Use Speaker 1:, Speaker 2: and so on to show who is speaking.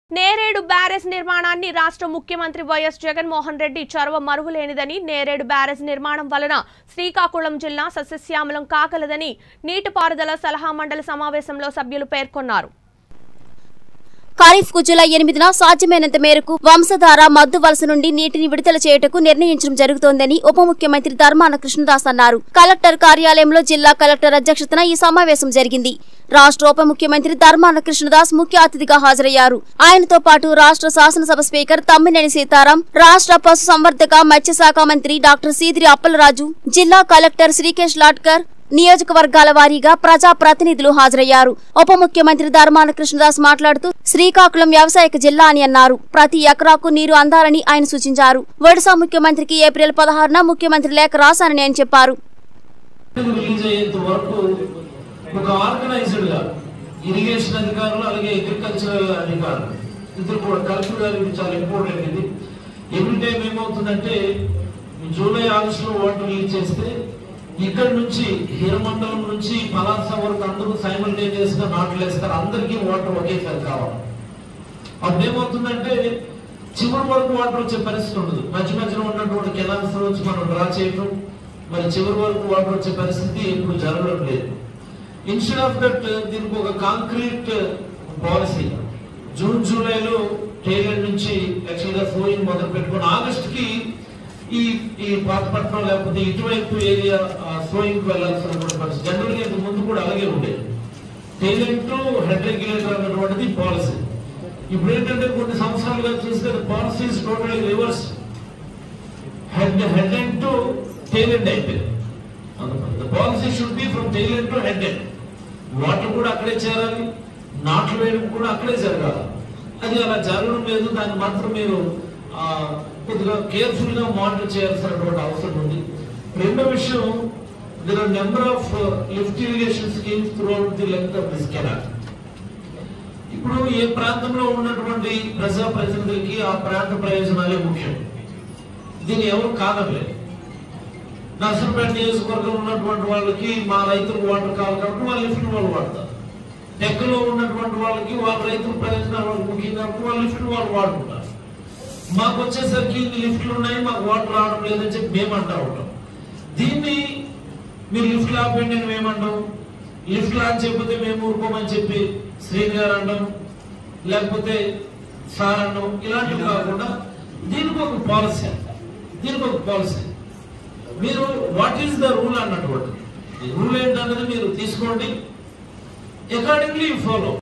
Speaker 1: నేరేడు బ్యారేజ్ నిర్మాణాన్ని రాష్ట్ర ముఖ్యమంత్రి వైఎస్ జగన్మోహన్ రెడ్డి చొరవ మరువలేనిదని నేరేడు బ్యారేజ్ నిర్మాణం వలన శ్రీకాకుళం జిల్లా సస్యశ్యామలం కాగలదని నీటిపారుదల సలహా మండలి సమావేశంలో సభ్యులు పేర్కొన్నారు
Speaker 2: ఖరీఫ్ కు జూలై ఎనిమిదిన సాధ్యమైనంత మేరకు వంశధార మద్దు వలస నుండి నీటిని విడుదల చేయుటకు నిర్ణయించడం జరుగుతోందని ఉప ముఖ్యమంత్రి ధర్మాన కృష్ణదాస్ అన్నారు కలెక్టర్ కార్యాలయంలో జిల్లా కలెక్టర్ అధ్యక్షతన ఈ సమావేశం జరిగింది రాష్ట్ర ఉప ముఖ్యమంత్రి ధర్మాన కృష్ణదాస్ ముఖ్య అతిథిగా హాజరయ్యారు ఆయనతో పాటు రాష్ట్ర శాసనసభ స్పీకర్ తమ్మినేని సీతారాం రాష్ట్ర పశు సంవర్ధక మత్స్యశాఖ మంత్రి డాక్టర్ సీదిరి అప్పలరాజు జిల్లా కలెక్టర్ శ్రీకేష్ లాట్కర్ నియోజకవర్గాల వారీగా ప్రజా ప్రతినిధులు హాజరయ్యారు ఉప ముఖ్యమంత్రి ధర్మాన కృష్ణదాస్ మాట్లాడుతూ శ్రీకాకుళం వ్యవసాయక జిల్లా అని అన్నారు ప్రతి ఎకరాకు నీరు అందాలని ఆయన సూచించారు ఒడిశా ముఖ్యమంత్రికి ఏప్రిల్ పదహారున ముఖ్యమంత్రి లేఖ రాశారని ఆయన చెప్పారు
Speaker 3: రిలీజ్ అయ్యేంత వరకు ఒక ఆర్గనైజ్డ్ గా ఇరిగేషన్ అధికారులు అలాగే అగ్రికల్చరల్ అధికారులు ఇద్దరు కూడా కలెక్టర్ గారు ఇది చాలా ఇంపార్టెంట్ ఇది ఎవ్రీ టైం ఏమవుతుందంటే జూలై ఆగస్ట్ లో వాటర్ రిలీజ్ చేస్తే ఇక్కడ నుంచి హీరమండలం నుంచి పలాస వరకు అందరూ సైమల్టేనియస్ గా నాట్లు వేస్తారు అందరికీ వాటర్ ఒకేసారి కావాలి అప్పుడు ఏమవుతుందంటే చివరి వరకు వాటర్ వచ్చే పరిస్థితి ఉండదు మధ్య మధ్యలో ఉన్నటువంటి కెనాల్స్ నుంచి మనం డ్రా చేయటం మరి చివరి వరకు వాటర్ వచ్చే పరిస్థితి ఇప్పుడు జరగడం లేదు ఇన్స్టెడ్ ఆఫ్ దట్ దీనికి ఒక కాంక్రీట్ పాలసీ జూన్ జూలైలో టైలర్ నుంచి యాక్చువల్ గా ఫ్లోయింగ్ మొదలు పెట్టుకుని ఆగస్ట్ కి ఈ ఈ పాతపట్నం లేకపోతే ఇటువైపు ఏరియా ఫ్లోయింగ్ వెళ్ళాల్సినటువంటి పరిస్థితి జనరల్ గా ఇంతకు ముందు కూడా అలాగే ఉండేది టైలెంట్ టు హెడ్ రెగ్యులేటర్ అన్నటువంటిది పాలసీ ఇప్పుడు ఏంటంటే కొన్ని సంవత్సరాలుగా చూస్తే policies total reverse head head end to tail end అయిపోయింది policy should be from tail end to head end water కూడా అక్కడే చేరాలి నాట్లు వేయడం కూడా అక్కడే జరగాలి అది అలా జరగడం లేదు దాన్ని మాత్రం మీరు ఆ, కొద్దిగా కేర్ఫుల్ గా మానిటర్ చేయాల్సినటువంటి అవసరం ఉంది రెండో విషయం there are number of lift irrigation schemes throughout the length of this canal ఇప్పుడు ఏ ప్రాంతంలో ఉన్నటువంటి ప్రజా ప్రతినిధులకి ఆ ప్రాంత ప్రయోజనాలే ముఖ్యం దీన్ని ఎవరు కాదనలేదు నర్సంపేట నియోజకవర్గంలో ఉన్నటువంటి వాళ్ళకి మా రైతులకు వాటర్ కావాలి కాబట్టి వాళ్ళు లిఫ్ట్ వాళ్ళు వాడతారు టెక్కలో ఉన్నటువంటి వాళ్ళకి వాళ్ళ రైతుల ప్రయోజనాలు వాళ్ళకి ముఖ్యం కాబట్టి వాళ్ళు లిఫ్ట్ వాళ్ళు వాడుకుంటారు మాకు వచ్చేసరికి ఇన్ని లిఫ్ట్లు ఉన్నాయి మాకు వాటర్ రావడం లేదని చెప్పి మేము అంటా ఉంటాం దీన్ని మీరు లిఫ్ట్ ఆపండి అని మేమంటాం లిఫ్ట్ అని చెప్పితే మేము ఊరుకోమని చెప్పి శ్రీని గారు అనడం లేకపోతే సార్ అనడం ఇలాంటివి కాకుండా దీనికి ఒక పాలసీ దీనికి ఒక పాలసీ మీరు వాట్ ఈస్ ద రూల్ అన్నటువంటి రూల్ ఏంటన్నది మీరు తీసుకోండి అకార్డింగ్లీ ఫాలో